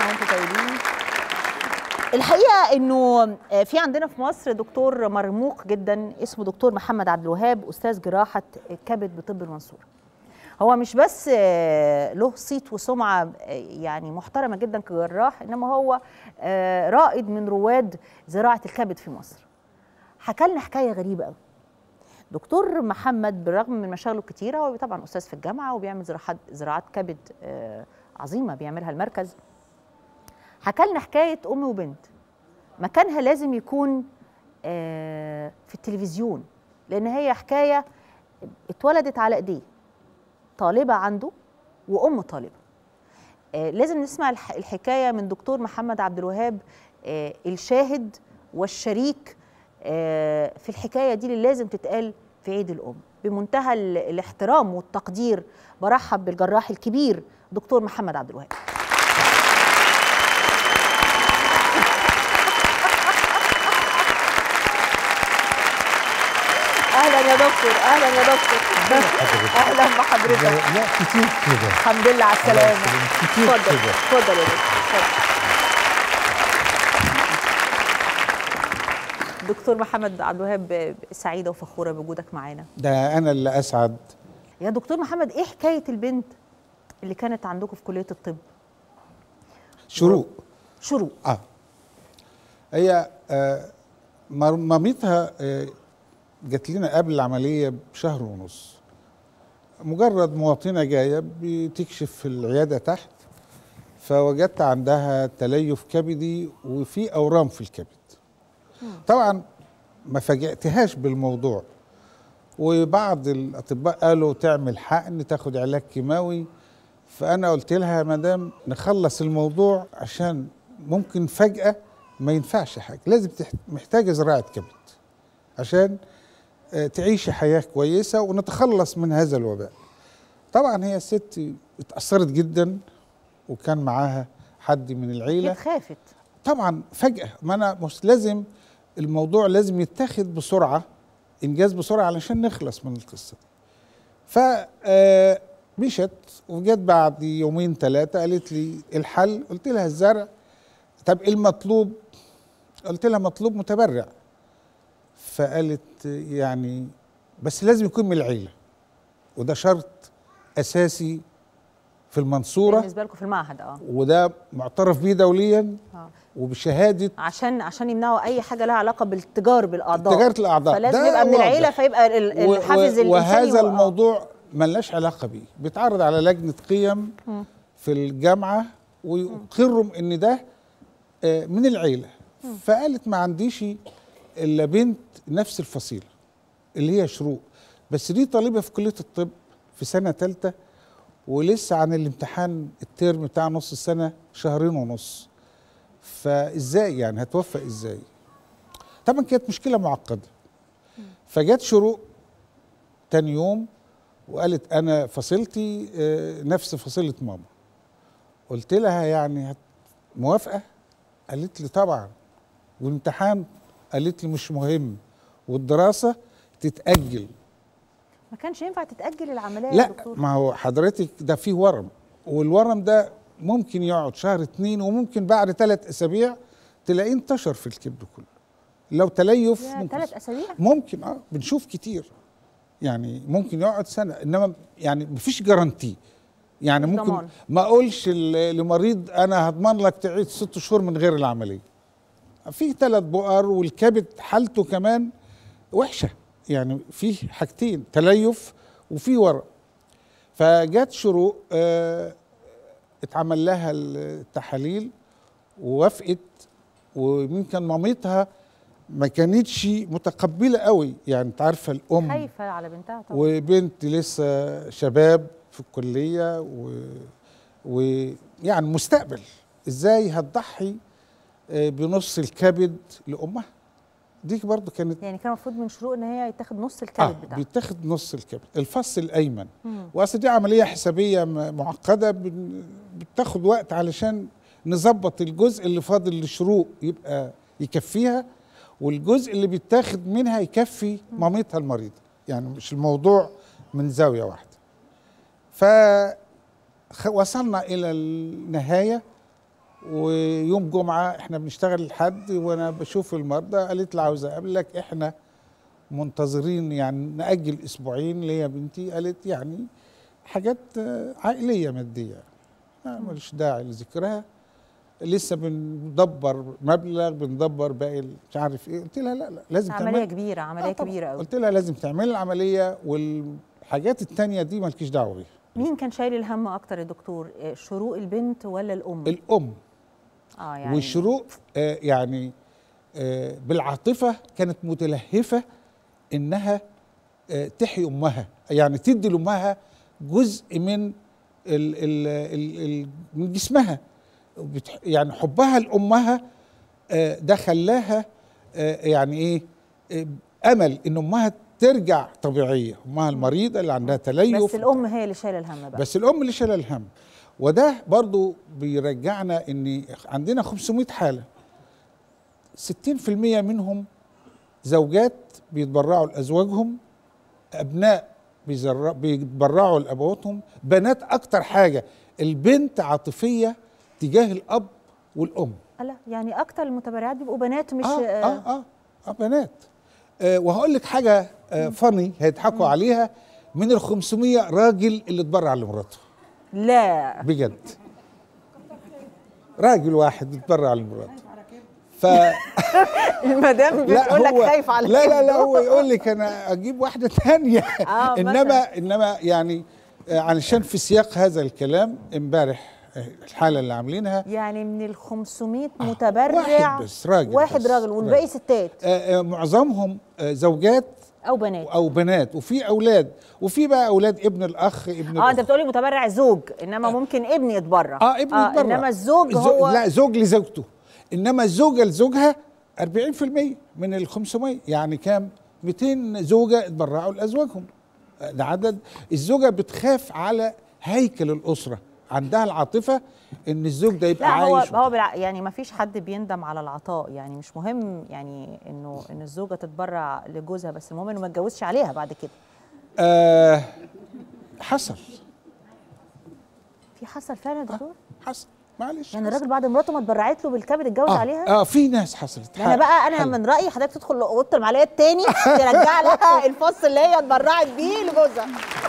وانتم طيبين الحقيقه انه في عندنا في مصر دكتور مرموق جدا اسمه دكتور محمد عبد الوهاب استاذ جراحه كبد بطب المنصوره هو مش بس له صيت وسمعه يعني محترمه جدا كجراح انما هو رائد من رواد زراعه الكبد في مصر حكى لنا حكايه غريبه قوي دكتور محمد بالرغم من مشاغله الكتيره هو طبعا استاذ في الجامعه وبيعمل زراعات زراعات كبد عظيمه بيعملها المركز حكى لنا حكايه ام وبنت مكانها لازم يكون في التلفزيون لان هي حكايه اتولدت على ايديه طالبه عنده وام طالبه لازم نسمع الحكايه من دكتور محمد عبد الوهاب الشاهد والشريك في الحكايه دي اللي لازم تتقال في عيد الام بمنتهى الاحترام والتقدير برحب بالجراح الكبير دكتور محمد عبد الوهاب اهلا يا دكتور اهلا يا دكتور اهلا بحضرتك لا كتير كده الحمد لله على السلامه كتير اتفضل كده اتفضل يا دكتور اتفضل دكتور محمد عبد الوهاب سعيده وفخوره بوجودك معانا ده انا اللي اسعد يا دكتور محمد ايه حكايه البنت اللي كانت عندكم في كليه الطب شروق شروق اه هي آه مر- مامتها آه جات لنا قبل العمليه بشهر ونص مجرد مواطنه جايه بتكشف في العياده تحت فوجدت عندها تليف كبدي وفي اورام في الكبد طبعا ما فاجئتهاش بالموضوع وبعض الاطباء قالوا تعمل حقن تاخد علاج كيماوي فانا قلت لها يا مدام نخلص الموضوع عشان ممكن فجاه ما ينفعش حاجه لازم تحت... محتاجه زراعه كبد عشان آه، تعيشي حياه كويسه ونتخلص من هذا الوباء طبعا هي الست اتاثرت جدا وكان معاها حد من العيله هي خافت طبعا فجأة ما أنا مش لازم الموضوع لازم يتاخد بسرعة إنجاز بسرعة علشان نخلص من القصة دي ف آه، مشت وجت بعد يومين ثلاثة قالت لي الحل قلت لها الزرع طب إيه المطلوب قلت لها مطلوب متبرع فقالت يعني بس لازم يكون من العيلة وده شرط أساسي في المنصورة بالنسبه لكم في المعهد اه وده معترف بيه دوليا آه. وبشهاده عشان عشان يمنعوا اي حاجه لها علاقه بالتجار بالاعضاء تجاره الاعضاء فلازم ده يبقى من واضح. العيله فيبقى ال- و- الحافز و- الانساني وهذا هو- آه. الموضوع ملناش علاقه بيه بيتعرض على لجنه قيم مم. في الجامعه ويقروا ان ده آه، من العيله فقالت ما عنديش الا بنت نفس الفصيله اللي هي شروق بس دي طالبه في كليه الطب في سنه ثالثه ولسه عن الامتحان الترم بتاع نص السنه شهرين ونص فازاي يعني هتوفق ازاي طبعا كانت مشكله معقده فجت شروق تاني يوم وقالت انا فصيلتي آه، نفس فصيله ماما قلت لها يعني هت- موافقه قالت لي طبعا والامتحان قالت لي مش مهم والدراسه تتاجل ما كانش ينفع تتاجل العمليه يا لا دكتور ما هو حضرتك ده فيه ورم والورم ده ممكن يقعد شهر اتنين وممكن بعد ثلاث اسابيع تلاقيه انتشر في الكبد كله لو تليف يا ممكن ثلاث اسابيع ممكن اه بنشوف كتير يعني ممكن يقعد سنه انما يعني مفيش جارانتي يعني مش ممكن ضمان. ما اقولش ل- لمريض انا هضمن لك تعيش ست شهور من غير العمليه في ثلاث بؤر والكبد حالته كمان وحشه يعني فيه حاجتين تليف وفي ورق فجت شروق آه اتعمل لها التحاليل ووافقت ويمكن مامتها ما كانتش متقبله قوي يعني انت عارفه الام خايفه على بنتها طبعا وبنت لسه شباب في الكليه و... ويعني مستقبل ازاي هتضحي آه، بنص الكبد لامها دي برضو كانت يعني كان المفروض من شروق ان هي يتاخد نص اه الكبد بتاعها بيتاخد نص الكبد الفص الايمن مم. واصل دي عمليه حسابيه م- معقده بن- بتاخد وقت علشان نظبط الجزء اللي فاضل لشروق يبقى يكفيها والجزء اللي بيتاخد منها يكفي مامتها المريضه يعني مش الموضوع من زاويه واحده ف خ- وصلنا الى النهايه ويوم جمعه احنا بنشتغل الحد وانا بشوف المرضى قالت لي عاوزه اقابلك احنا منتظرين يعني ناجل اسبوعين ليا بنتي قالت يعني حاجات آه، عائليه ماديه ما ملوش داعي لذكرها لسه بندبر مبلغ بندبر باقي مش عارف ايه قلت لها لا لا لازم عمليه تعمل كبيره عمليه آه طبعاً. كبيره قوي قلت لها لازم تعملي العمليه والحاجات التانية دي مالكيش دعوه بيها مين كان شايل الهم اكتر يا دكتور آه، شروق البنت ولا الام الام اه يعني والشروق آه يعني آه بالعاطفه كانت متلهفه انها آه تحيي امها يعني تدي لامها جزء من ال ال ال ال من جسمها بتح- يعني حبها لامها آه ده خلاها آه يعني ايه آه امل ان امها ترجع طبيعيه امها المريضه اللي عندها تليف بس الام هي اللي شايله الهم بقى بس الام اللي شايله الهم وده برضو بيرجعنا ان عندنا 500 حاله 60% منهم زوجات بيتبرعوا لازواجهم ابناء بيزر- بيتبرعوا لابواتهم بنات اكتر حاجه البنت عاطفيه تجاه الاب والام لا يعني اكتر المتبرعات بيبقوا بنات مش اه اه اه, آه بنات آه وهقول لك حاجه آه فني هيضحكوا عليها من ال 500 راجل اللي اتبرع لمراته لا بجد راجل واحد اتبرع لمراته ف المدام بتقول لك خايف على لا لا لا ابنه. هو يقول لك انا اجيب واحده ثانيه آه، انما مثلاً. انما يعني آه، علشان في سياق هذا الكلام امبارح آه، الحاله اللي عاملينها يعني من ال 500 متبرع واحد بس راجل واحد بس، راجل والباقي راجل. ستات آه، آه، معظمهم آه، زوجات او بنات او بنات وفي اولاد وفي بقى اولاد ابن الاخ ابن اه انت الأخت. بتقولي متبرع زوج انما ممكن ابن يتبرع اه ابن يتبرع انما الزوج الزو- هو لا زوج لزوجته انما الزوجه لزوجها 40% من ال 500 يعني كام 200 زوجه اتبرعوا لازواجهم آه، ده عدد الزوجه بتخاف على هيكل الاسره عندها العاطفه ان الزوج ده يبقى لا هو عايش هو بالع... يعني ما فيش حد بيندم على العطاء يعني مش مهم يعني انه ان الزوجه تتبرع لجوزها بس المهم انه ما يتجوزش عليها بعد كده آه حصل في حصل فعلا يا دكتور حصل معلش يعني حصل. الراجل بعد مراته ما اتبرعت له بالكبد اتجوز آه عليها اه في ناس حصلت ده انا بقى انا حل. من رايي حضرتك تدخل اوضه العمليات تاني ترجع لها الفص اللي هي اتبرعت بيه لجوزها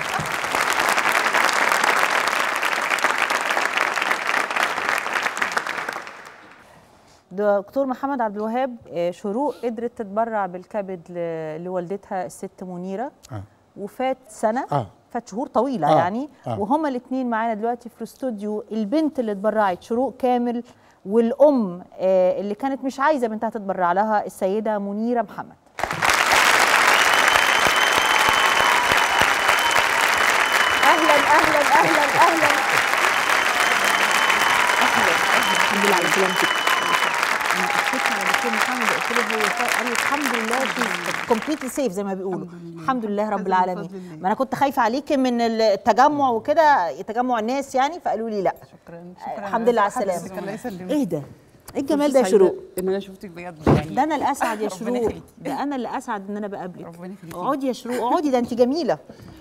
دكتور محمد عبد الوهاب آه، شروق قدرت تتبرع بالكبد ل- لوالدتها الست منيره آه. وفات سنه آه. فات شهور طويله آه، يعني آه. وهما الاثنين معانا دلوقتي في الاستوديو البنت اللي اتبرعت شروق كامل والام آه، اللي كانت مش عايزه بنتها تتبرع لها السيده منيره محمد اهلا اهلا اهلا اهلا اهلا اهلا الحمد لله على سلامتك انا اخدت على دكتور محمد قلت له هو فا- قال لي الحمد لله في كومبليتلي سيف زي ما بيقولوا الحمد لله رب هذا من العالمين فضل الله. ما انا كنت خايفه عليكي من التجمع وكده تجمع الناس يعني فقالوا لي لا شكرا شكرا الحمد لله على حضرتك، السلامه الله يسلمك ايه ده ايه الجمال ده يا سعيدة شروق ان انا شفتك بجد يعني ده انا الاسعد يا ربنا شروق يخليكي. ده انا اللي اسعد ان انا بقابلك ربنا يخليكي. اقعدي يا شروق اقعدي ده انت جميله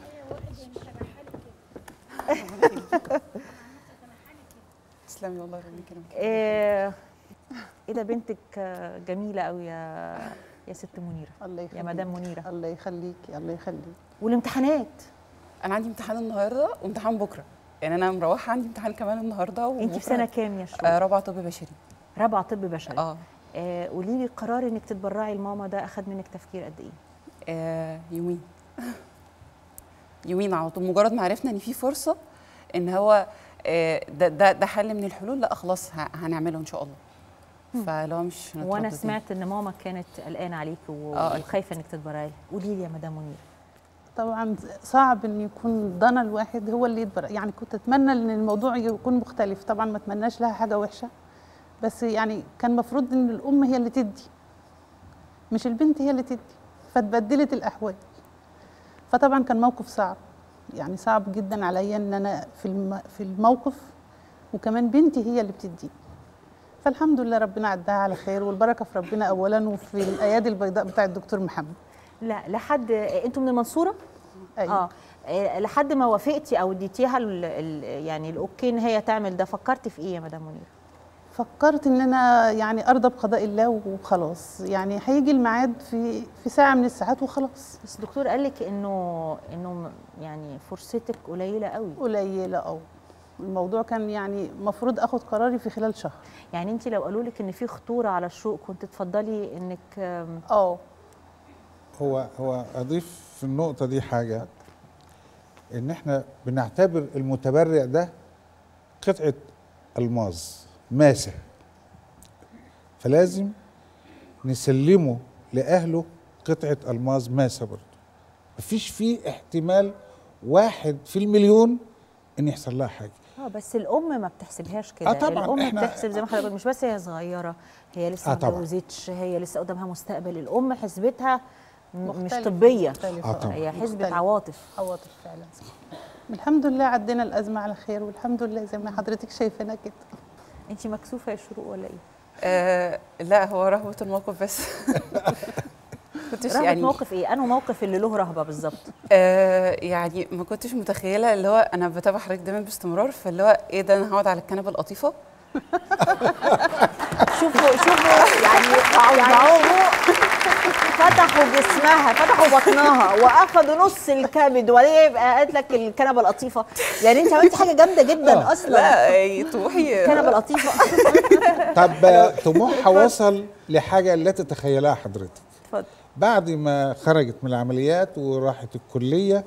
تسلمي والله ربنا يكرمك ايه إيه ده بنتك آه، جميله قوي يا يا ست منيره الله يا يخليك مدام منيره الله يخليكي الله يخليك والامتحانات انا عندي امتحان النهارده وامتحان بكره يعني انا مروحه عندي امتحان كمان النهارده انت في سنه كام يا شروق آه رابعه طب بشري رابعه طب بشري اه آه، قولي لي قرار انك تتبرعي لماما ده اخد منك تفكير قد ايه آه، يومين يومين على طول مجرد ما عرفنا ان في فرصه ان هو آه، ده ده ده حل من الحلول لا خلاص ه- هنعمله ان شاء الله فلو مش وانا هنتردد يعني. سمعت ان ماما كانت قلقانه عليكي و- آه، أكيد. وخايفه انك تتبرعي لها قولي لي يا مدام منيره طبعا صعب ان يكون ضنا الواحد هو اللي يتبرع يعني كنت اتمنى ان الموضوع يكون مختلف طبعا ما اتمناش لها حاجه وحشه بس يعني كان المفروض ان الام هي اللي تدي مش البنت هي اللي تدي فتبدلت الاحوال فطبعا كان موقف صعب يعني صعب جدا عليا ان انا في الم... في الموقف وكمان بنتي هي اللي بتدي فالحمد لله ربنا عداها على خير والبركه في ربنا اولا وفي الايادي البيضاء بتاع الدكتور محمد لا لحد آه، انتوا من المنصوره أيوة. اه آه، لحد ما وافقتي او اديتيها ال- ال- يعني الاوكي ان هي تعمل ده فكرتي في ايه يا مدام منيره فكرت ان انا يعني ارضى بقضاء الله وخلاص يعني هيجي الميعاد في في ساعه من الساعات وخلاص بس الدكتور قال لك انه انه م- يعني فرصتك قليله قوي قليله اه الموضوع كان يعني المفروض اخد قراري في خلال شهر يعني انت لو قالوا لك ان في خطوره على الشوق كنت تفضلي انك آم، اه هو هو اضيف في النقطه دي حاجه ان احنا بنعتبر المتبرع ده قطعه الماظ ماسه فلازم نسلمه لاهله قطعه الماظ ماسه برضه مفيش فيه احتمال واحد في المليون ان يحصل لها حاجه اه بس الام ما بتحسبهاش كده آه طبعاً، الام إحنا- بتحسب زي ما حضرتك قلت مش بس هي صغيره هي لسه آه ما طبعاً. اتجوزتش هي لسه قدامها مستقبل الام حسبتها م- مش مختلفة- طبيه مختلفة، آه طبعاً. هي حسبه مختلفة. عواطف عواطف فعلا الحمد لله عدينا الازمه على خير والحمد لله زي ما حضرتك شايفانا كده انت مكسوفه يا شروق ولا ايه آه لا هو رهبه الموقف بس كنتش رهبه يعني موقف ايه انه موقف اللي له رهبه بالظبط آه يعني ما كنتش متخيله اللي هو انا بتابع حضرتك دايما باستمرار فاللي هو ايه ده انا هقعد على الكنبه القطيفه شوفوا شوفوا يعني يعني فتحوا جسمها فتحوا بطنها واخدوا نص الكبد وبعدين يبقى قالت لك الكنبه القطيفه يعني انت عملتي حاجه جامده جدا اصلا لا آه، طموحي الكنبه القطيفه طب طموحها وصل لحاجه لا تتخيلها حضرتك اتفضل بعد ما خرجت من العمليات وراحت الكليه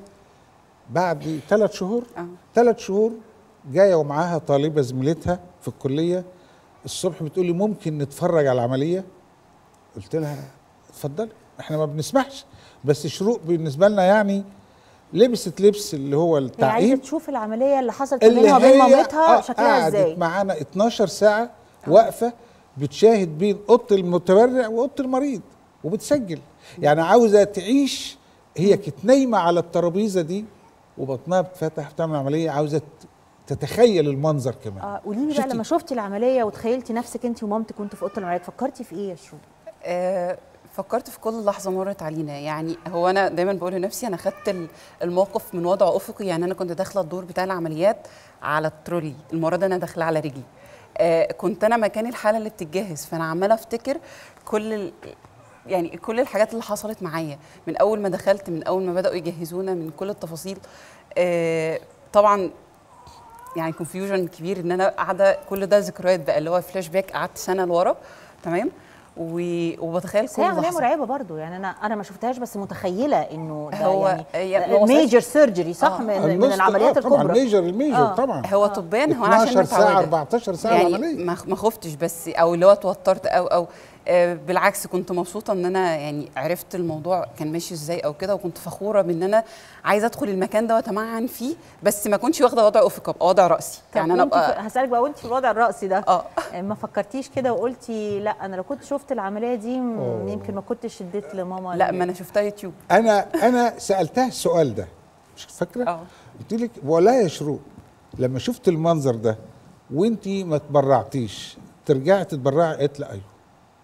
بعد ثلاث شهور آه. ثلاث شهور جايه ومعاها طالبه زميلتها في الكليه الصبح بتقول لي ممكن نتفرج على العمليه قلت لها اتفضلي احنا ما بنسمحش بس شروق بالنسبه لنا يعني لبست لبس اللي هو هي عايزه التعقيم تشوف العمليه اللي حصلت بينها وبين مامتها آه شكلها قعدت ازاي معانا 12 ساعه واقفه بتشاهد بين اوضه المتبرع واوضه المريض وبتسجل يعني عاوزه تعيش هي كانت نايمه على الترابيزه دي وبطنها بتفتح بتعمل عمليه عاوزه ت- تتخيل المنظر كمان اه قولي لي بقى شفتي؟ لما شفتي العمليه وتخيلتي نفسك انت ومامتك كنتوا في اوضه العمليات فكرتي في ايه يا شروق آه، فكرت في كل لحظه مرت علينا يعني هو انا دايما بقول لنفسي انا خدت ال- الموقف من وضع افقي يعني انا كنت داخله الدور بتاع العمليات على الترولي المره دي انا داخله على رجلي آه، كنت انا مكان الحاله اللي بتتجهز فانا عماله افتكر كل ال... يعني كل الحاجات اللي حصلت معايا من اول ما دخلت من اول ما بداوا يجهزونا من كل التفاصيل آه، طبعا يعني كونفيوجن كبير ان انا قاعده كل ده ذكريات بقى اللي هو فلاش باك قعدت سنه لورا تمام و- وبتخيل بس كل هي عمليه لحظه مرعبه برضو يعني انا انا ما شفتهاش بس متخيله انه ده هو- يعني هي ما وصلتش- ميجر سيرجري صح آه. من, من النص- العمليات آه طبعا الكبرى الميجر الميجر آه. طبعا هو طبيا هو انا عشان 12 ساعه متعوده 14 ساعه يعني العمليه ما ما خفتش بس او اللي هو اتوترت او او آه، بالعكس كنت مبسوطه ان انا يعني عرفت الموضوع كان ماشي ازاي او كده وكنت فخوره بان انا عايزه ادخل المكان ده واتمعن فيه بس ما كنتش واخده وضع افق ابقى وضع راسي يعني انا وانتي في- ابقى هسالك بقى وانت في الوضع الرأسي ده اه ما فكرتيش كده وقلتي لا انا لو كنت شفت العمليه دي م- أوه. يمكن ما كنتش اديت لماما لا ال- ما انا شفتها يوتيوب انا انا سالتها السؤال ده مش فاكره اه قلت لك ولا يا شروق لما شفت المنظر ده وانت ما تبرعتيش ترجعي تتبرعي قالت لا ايوه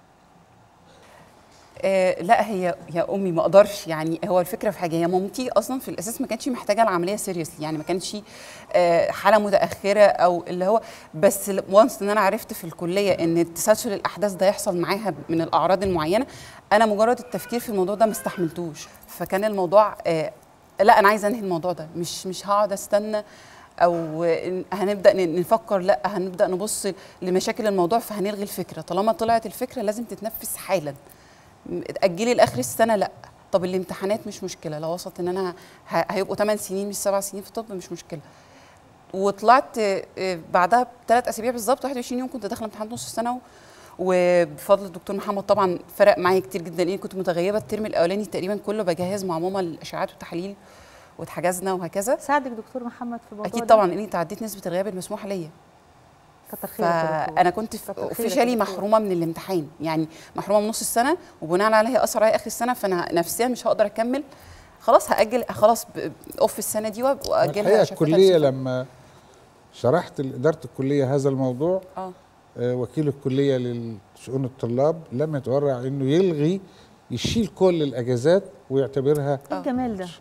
آه لا هي يا امي ما اقدرش يعني هو الفكره في حاجه هي مامتي اصلا في الاساس ما كانتش محتاجه العمليه سيريسلي يعني ما كانش آه حاله متاخره او اللي هو بس وانس ان انا عرفت في الكليه ان تسلسل الاحداث ده يحصل معاها من الاعراض المعينه انا مجرد التفكير في الموضوع ده ما استحملتوش فكان الموضوع آه لا انا عايزه انهي الموضوع ده مش مش هقعد استنى او إن هنبدا ن- نفكر لا هنبدا نبص لمشاكل الموضوع فهنلغي الفكره طالما طلعت الفكره لازم تتنفذ حالا م- تاجلي لاخر السنه لا طب الامتحانات مش مشكله لو وصلت ان انا ه- هيبقوا 8 سنين مش 7 سنين في الطب مش مشكله وطلعت آه، آه، بعدها بثلاث اسابيع بالظبط 21 يوم كنت داخله امتحان نص السنه و- وبفضل الدكتور محمد طبعا فرق معايا كتير جدا لان كنت متغيبه الترم الاولاني تقريبا كله بجهز مع ماما الاشعاعات والتحاليل واتحجزنا وهكذا ساعدك دكتور محمد في الموضوع اكيد ده؟ طبعا لاني تعديت نسبه الغياب المسموحه ليا كتر خيرك يا دكتور. فانا كنت كتر خيرك يا اوفيشالي دكتور. محرومه من الامتحان يعني محرومه من نص السنه وبناء عليها اثر عليا اخر السنه فانا نفسيا مش هقدر اكمل خلاص هاجل خلاص ب- اوف السنه دي وأب- واجلها الحقيقه شفتها الكليه بصفة- لما شرحت لاداره الكليه هذا الموضوع اه آه، وكيل الكليه لشؤون الطلاب لم يتورع انه يلغي يشيل كل الاجازات ويعتبرها ايه الجمال ده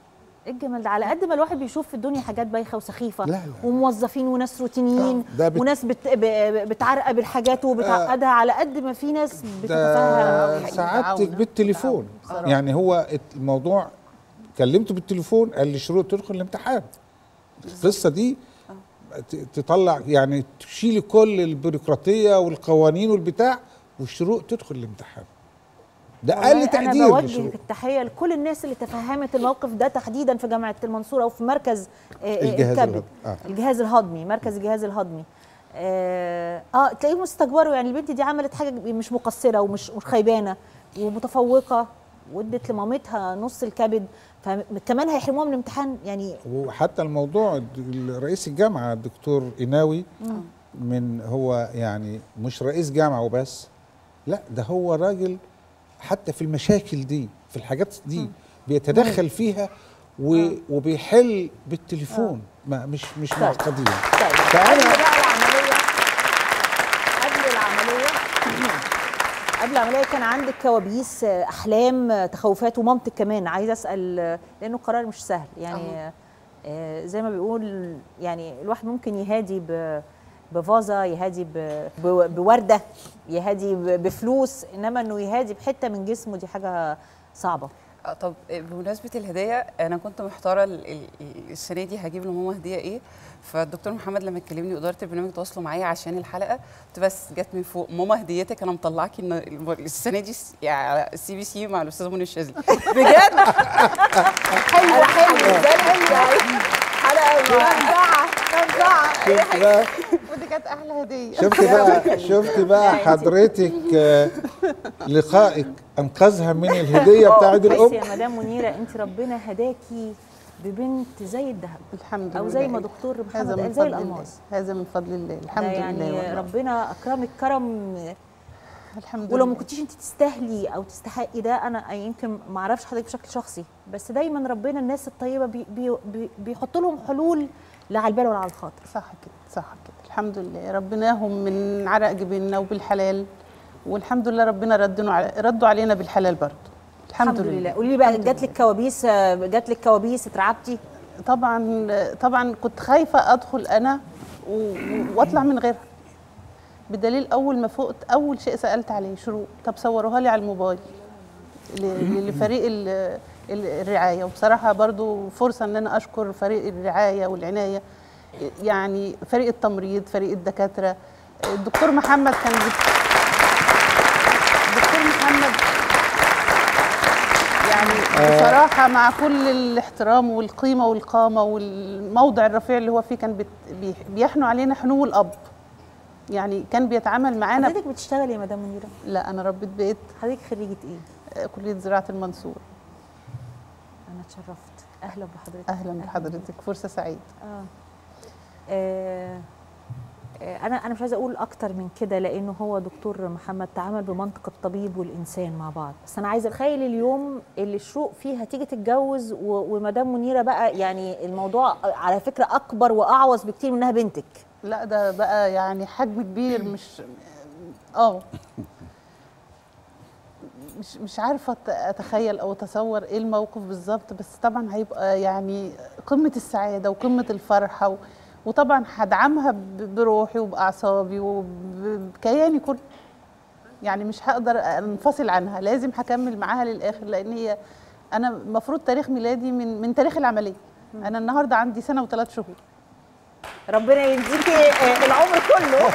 ايه الجمال ده على قد ما الواحد بيشوف في الدنيا حاجات بايخه وسخيفه لا، لا. وموظفين وناس روتينيين ده بت- وناس بت... ب- بتعرقب الحاجات وبتعقدها على قد ما في ناس بتتفهم ده سعادتك بتعاون. بالتليفون بصراحة. يعني هو الموضوع كلمته بالتليفون قال لي شروق تدخل الامتحان القصه دي ت- تطلع يعني تشيلي كل البيروقراطيه والقوانين والبتاع والشروق تدخل الامتحان ده والله اقل انا تقدير بوجه للشروق التحيه لكل الناس اللي تفهمت الموقف ده تحديدا في جامعه المنصوره او في مركز آه، آه، الجهاز الكبد الهضمي. آه. الجهاز الهضمي مركز الجهاز الهضمي اه, آه تلاقيهم استكبروا يعني البنت دي عملت حاجه مش مقصره ومش مش خيبانه ومتفوقه وادت لمامتها نص الكبد فكمان هيحرموها من الامتحان يعني وحتى الموضوع الد- رئيس الجامعه الدكتور إناوي من هو يعني مش رئيس جامعه وبس لا ده هو راجل حتى في المشاكل دي في الحاجات دي بيتدخل فيها و وبيحل بالتليفون ما مش مش طيب. معقدين طيب فأنا- قبل بقى العمليه قبل العمليه قبل العمليه كان عندك كوابيس آه، احلام آه، تخوفات ومامتك كمان عايزه اسال آه، لانه قرار مش سهل يعني آه، زي ما بيقول يعني الواحد ممكن يهادي ب بفازة يهادي ب- ب- بوردة يهادي ب- بفلوس إنما إنه يهادي بحتة من جسمه دي حاجة صعبة آه، طب بمناسبه الهديه انا كنت محتاره ال- ال- ال- السنه دي هجيب لماما هديه ايه فالدكتور محمد لما كلمني واداره البرنامج تواصلوا معايا عشان الحلقه قلت بس جت من فوق ماما هديتك انا مطلعكي الن- الم- السنه دي س- يعني السي بي سي مع الاستاذ منى الشاذلي بجد حلوة حلوة زي حلوة حلقة ممتعة ممتعة شفت بقى ودي كانت احلى هديه شفت بقى شفت بقى حضرتك آه، لقائك انقذها من الهديه بتاعت بس الام يا مدام منيرة أنت ربنا هداكي ببنت زي الذهب الحمد لله أو زي ما دكتور هذا محمد من قال زي فضل الله الألماس هذا من فضل الله ده الحمد لله يعني والله. ربنا أكرمك كرم الحمد ولو ما لله كنتيش انت تستاهلي او تستحقي ده انا يمكن ما اعرفش حضرتك بشكل شخصي بس دايما ربنا الناس الطيبه بي بي بي بيحط لهم حلول لا على البال ولا على الخاطر صح كده صح كده الحمد لله ربناهم من عرق جبيننا وبالحلال والحمد لله ربنا ردوا على ردوا علينا بالحلال برضه الحمد, لله قولي لي بقى الحمد جات لك كوابيس جات لك كوابيس اترعبتي طبعا طبعا كنت خايفه ادخل انا و- واطلع من غيرها بدليل اول ما فقت اول شيء سالت عليه شروق طب صوروها لي على الموبايل ل- لفريق ال- ال- الرعايه وبصراحه برضو فرصه ان انا اشكر فريق الرعايه والعنايه يعني فريق التمريض فريق الدكاتره الدكتور محمد كان بت- الدكتور محمد يعني بصراحة مع كل الاحترام والقيمة والقامة والموضع الرفيع اللي هو فيه كان بت- بي- بيحنوا علينا حنو الأب يعني كان بيتعامل معانا حضرتك بتشتغلي يا مدام منيره لا أنا ربيت بيت حضرتك خريجه ايه آه، كلية زراعة المنصورة انا اتشرفت اهلا بحضرتك أهلا بحضرتك فرصة سعيدة آه. آه. آه، انا انا مش عايزه اقول اكتر من كده لانه هو دكتور محمد تعامل بمنطق الطبيب والانسان مع بعض بس انا عايزه اتخيل اليوم اللي الشروق فيه هتيجي تتجوز و- ومدام منيره بقى يعني الموضوع على فكره اكبر واعوز بكتير منها بنتك لا ده بقى يعني حجم كبير مش اه مش مش عارفه أت- اتخيل او اتصور ايه الموقف بالظبط بس طبعا هيبقى يعني قمه السعاده وقمه الفرحه و... وطبعا هدعمها ب- بروحي وباعصابي وبكياني كله يعني مش هقدر انفصل عنها لازم هكمل معاها للاخر لان هي انا المفروض تاريخ ميلادي من من تاريخ العمليه انا النهارده عندي سنه وثلاث شهور ربنا يديكي آه، العمر كله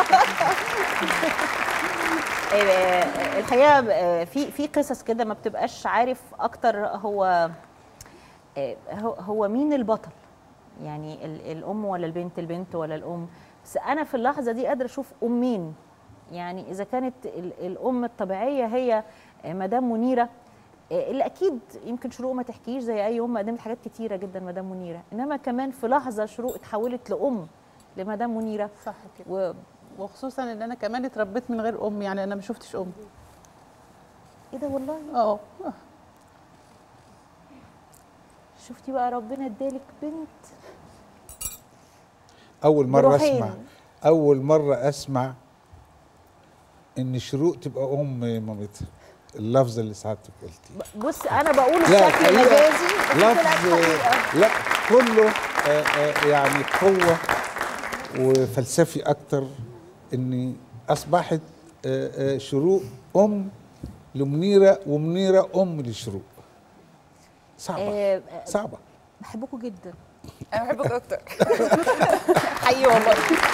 آه، الحقيقه آه، في في قصص كده ما بتبقاش عارف اكتر هو آه، هو هو مين البطل يعني ال- الام ولا البنت البنت ولا الام بس انا في اللحظه دي قادره اشوف امين يعني اذا كانت ال- الام الطبيعيه هي آه، مدام منيره آه، اللي اكيد يمكن شروق ما تحكيش زي اي ام قدمت حاجات كتيره جدا مدام منيره انما كمان في لحظه شروق اتحولت لام لمدام منيره صح كده و وخصوصا ان انا كمان اتربيت من غير ام يعني انا ما شفتش ام ايه ده والله اه شفتي بقى ربنا ادالك بنت اول مره بروحين. اسمع اول مره اسمع ان شروق تبقى ام مامتها اللفظ اللي سعادتك قلتيه بص انا بقول لا، بشكل الحقيقة مجازي بس طلعت لفظ حقيقة. لا كله آه، آه، يعني قوة وفلسفي أكتر إن أصبحت آه، آه، شروق أم لمنيرة ومنيرة أم لشروق صعبة آه، صعبة بحبكم جدا انا بحبك اكتر حقيقي والله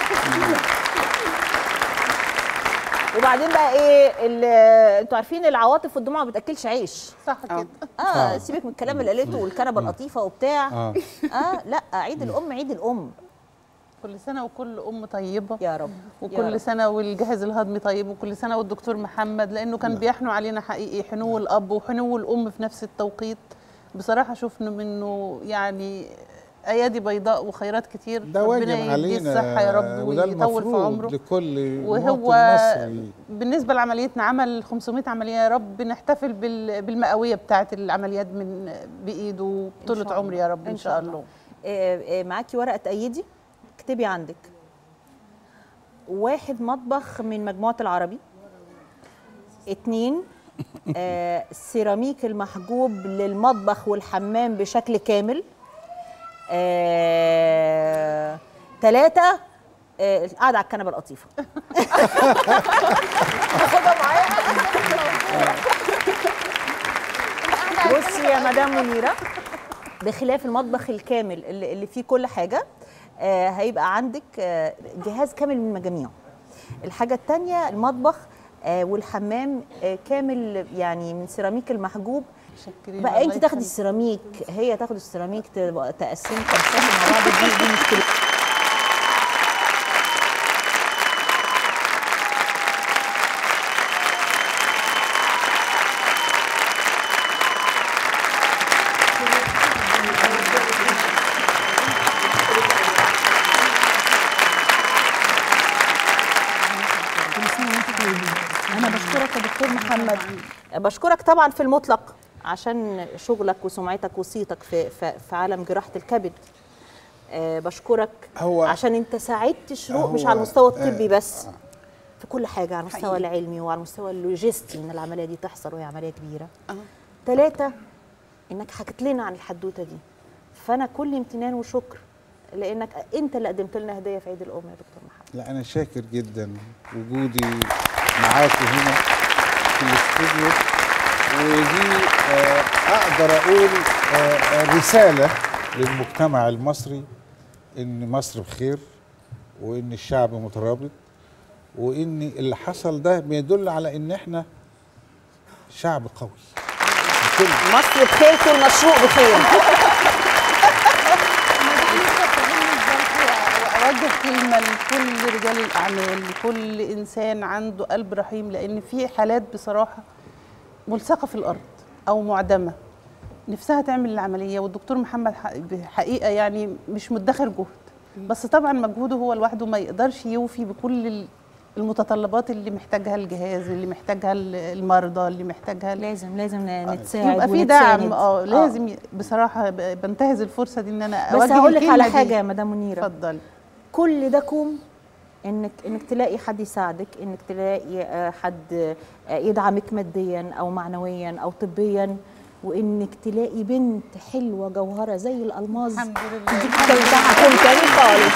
وبعدين بقى ايه ال- انتوا عارفين العواطف والدموع ما بتاكلش عيش صح آه. كده اه آه. سيبك من الكلام اللي قالته والكنبه اللطيفه وبتاع آه. اه لا عيد الام عيد الام كل سنه وكل ام طيبه يا رب يا وكل رب. سنه والجهاز الهضمي طيب وكل سنه والدكتور محمد لانه كان بيحنو علينا حقيقي حنو الاب وحنو الام في نفس التوقيت بصراحه شفنا منه يعني ايادي بيضاء وخيرات كتير ده ربنا واجب يديه علينا الصحه يا رب وده ويطول في المفروض عمره لكل وهو مواطن مصري بالنسبه لعمليتنا عمل 500 عمليه يا رب نحتفل بال- بالمئويه بتاعه العمليات من بايده إن طولة شاء عمر الله. يا رب ان شاء الله آه، آه، معاكي ورقه تأيدي اكتبي عندك واحد مطبخ من مجموعه العربي اتنين آه، السيراميك المحجوب للمطبخ والحمام بشكل كامل آه، تلاتة آه، القعدة على الكنبة القطيفة بصي يا مدام منيرة بخلاف المطبخ الكامل اللي, اللي فيه كل حاجة آه هيبقى عندك آه جهاز كامل من مجاميعه الحاجة التانية المطبخ آه والحمام آه كامل يعني من سيراميك المحجوب متشكرين بقى الله انت تاخدي يخليك. السيراميك هي تاخد السيراميك تبقى تقسمي تقسمي مع بعض دي دي مشكلة انا بشكرك يا دكتور محمد بشكرك طبعا في المطلق عشان شغلك وسمعتك وصيتك في في, في عالم جراحه الكبد آه، بشكرك هو- عشان انت ساعدت شروق مش هو- على المستوى الطبي آه، بس في كل حاجه على المستوى حقيقي. العلمي وعلى المستوى اللوجستي ان العمليه دي تحصل وهي عمليه كبيره اه ثلاثة انك حكيت لنا عن الحدوته دي فانا كل امتنان وشكر لانك انت اللي قدمت لنا هديه في عيد الام يا دكتور محمد لا أنا شاكر جدا وجودي معاكم هنا في الاستوديو ودي آه، أقدر أقول آه، آه، رسالة للمجتمع المصري إن مصر بخير وإن الشعب مترابط وإن اللي حصل ده بيدل على إن إحنا شعب قوي كل مصر بخير كل مشروق بخير اوجه كلمه لكل رجال الاعمال لكل انسان عنده قلب رحيم لان في حالات بصراحه ملصقه في الارض او معدمه نفسها تعمل العمليه والدكتور محمد ح- بحقيقه يعني مش مدخر جهد بس طبعا مجهوده هو لوحده ما يقدرش يوفي بكل ال- المتطلبات اللي محتاجها الجهاز اللي محتاجها ال- المرضى اللي محتاجها ال- لازم لازم نتساعد يبقى في ونتساند. دعم اه لازم ي- بصراحه ب- بنتهز الفرصه دي ان انا بس أوجه هقول لك على الكلمة دي. حاجه يا مدام منيره اتفضلي كل ده كوم انك انك تلاقي حد يساعدك انك تلاقي آه، حد آه، يدعمك ماديا او معنويا او طبيا وانك تلاقي بنت حلوه جوهره زي الالماظ الحمد لله دي بتاعها كون تاني خالص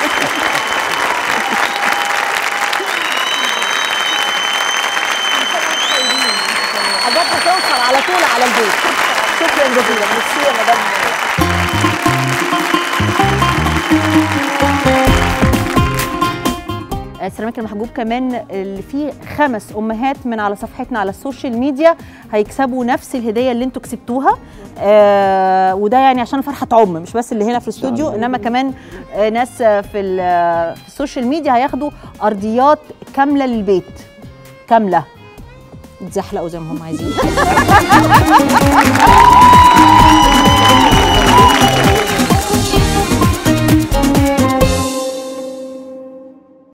حاجات هتوصل على طول على البيت شكرا جزيلا ميرسي يا مدام السيراميك المحجوب كمان اللي فيه خمس امهات من على صفحتنا على السوشيال ميديا هيكسبوا نفس الهديه اللي انتوا كسبتوها آه وده يعني عشان فرحه عم مش بس اللي هنا في الاستوديو انما كمان آه ناس آه، في, ال- في السوشيال ميديا هياخدوا ارضيات كامله للبيت كامله يتزحلقوا زي ما هم عايزين